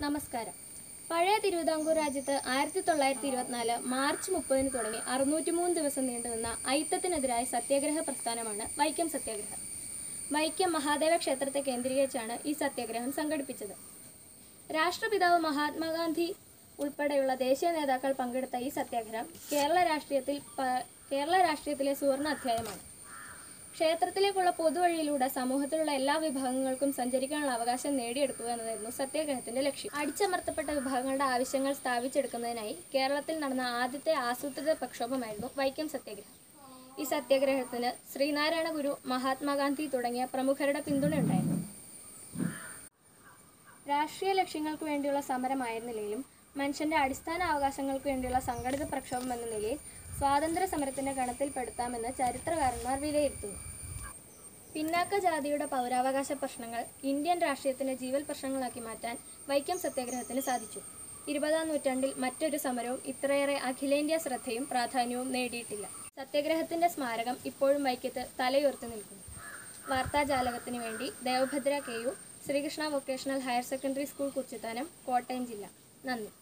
നമസ്കാരം പഴയ തിരുവിതാംകൂർ രാജ്യത്ത് ആയിരത്തി തൊള്ളായിരത്തി ഇരുപത്തിനാല് മാർച്ച് മുപ്പതിന് തുടങ്ങി അറുന്നൂറ്റിമൂന്ന് ദിവസം നീണ്ടുനിന്ന അയിത്തത്തിനെതിരായ സത്യാഗ്രഹ പ്രസ്ഥാനമാണ് വൈക്കം സത്യാഗ്രഹം വൈക്കം മഹാദേവ ക്ഷേത്രത്തെ കേന്ദ്രീകരിച്ചാണ് ഈ സത്യാഗ്രഹം സംഘടിപ്പിച്ചത് രാഷ്ട്രപിതാവ് മഹാത്മാഗാന്ധി ഉൾപ്പെടെയുള്ള ദേശീയ നേതാക്കൾ പങ്കെടുത്ത ഈ സത്യാഗ്രഹം കേരള രാഷ്ട്രീയത്തിൽ പ- കേരള രാഷ്ട്രീയത്തിലെ സുവർണ അധ്യായമാണ് ക്ഷേത്രത്തിലേക്കുള്ള പൊതുവഴിയിലൂടെ സമൂഹത്തിലുള്ള എല്ലാ വിഭാഗങ്ങൾക്കും സഞ്ചരിക്കാനുള്ള അവകാശം നേടിയെടുക്കുക എന്നതായിരുന്നു സത്യാഗ്രഹത്തിന്റെ ലക്ഷ്യം അടിച്ചമർത്തപ്പെട്ട വിഭാഗങ്ങളുടെ ആവശ്യങ്ങൾ സ്ഥാപിച്ചെടുക്കുന്നതിനായി കേരളത്തിൽ നടന്ന ആദ്യത്തെ ആസൂത്രിത പ്രക്ഷോഭമായിരുന്നു വൈക്കം സത്യാഗ്രഹം ഈ സത്യാഗ്രഹത്തിന് ശ്രീനാരായണ ഗുരു മഹാത്മാഗാന്ധി തുടങ്ങിയ പ്രമുഖരുടെ പിന്തുണയുണ്ടായിരുന്നു രാഷ്ട്രീയ ലക്ഷ്യങ്ങൾക്ക് വേണ്ടിയുള്ള സമരമായിരുന്നില്ലെങ്കിലും മനുഷ്യന്റെ അടിസ്ഥാന അവകാശങ്ങൾക്ക് വേണ്ടിയുള്ള സംഘടിത പ്രക്ഷോഭം എന്ന നിലയിൽ സ്വാതന്ത്ര്യ സമരത്തിന്റെ ഗണത്തിൽപ്പെടുത്താമെന്ന് ചരിത്രകാരന്മാർ വിലയിരുത്തുന്നു പിന്നാക്ക ജാതിയുടെ പൗരാവകാശ പ്രശ്നങ്ങൾ ഇന്ത്യൻ രാഷ്ട്രീയത്തിന്റെ ജീവൽ പ്രശ്നങ്ങളാക്കി മാറ്റാൻ വൈക്കം സത്യാഗ്രഹത്തിന് സാധിച്ചു ഇരുപതാം നൂറ്റാണ്ടിൽ മറ്റൊരു സമരവും ഇത്രയേറെ അഖിലേന്ത്യാ ശ്രദ്ധയും പ്രാധാന്യവും നേടിയിട്ടില്ല സത്യാഗ്രഹത്തിന്റെ സ്മാരകം ഇപ്പോഴും വൈക്കത്ത് തലയുയർത്തി നിൽക്കുന്നു വാർത്താജാലകത്തിന് വേണ്ടി Devabhadra K U Sreekrishna vocational higher secondary school Kuchithanam Kottayam ജില്ല നന്ദി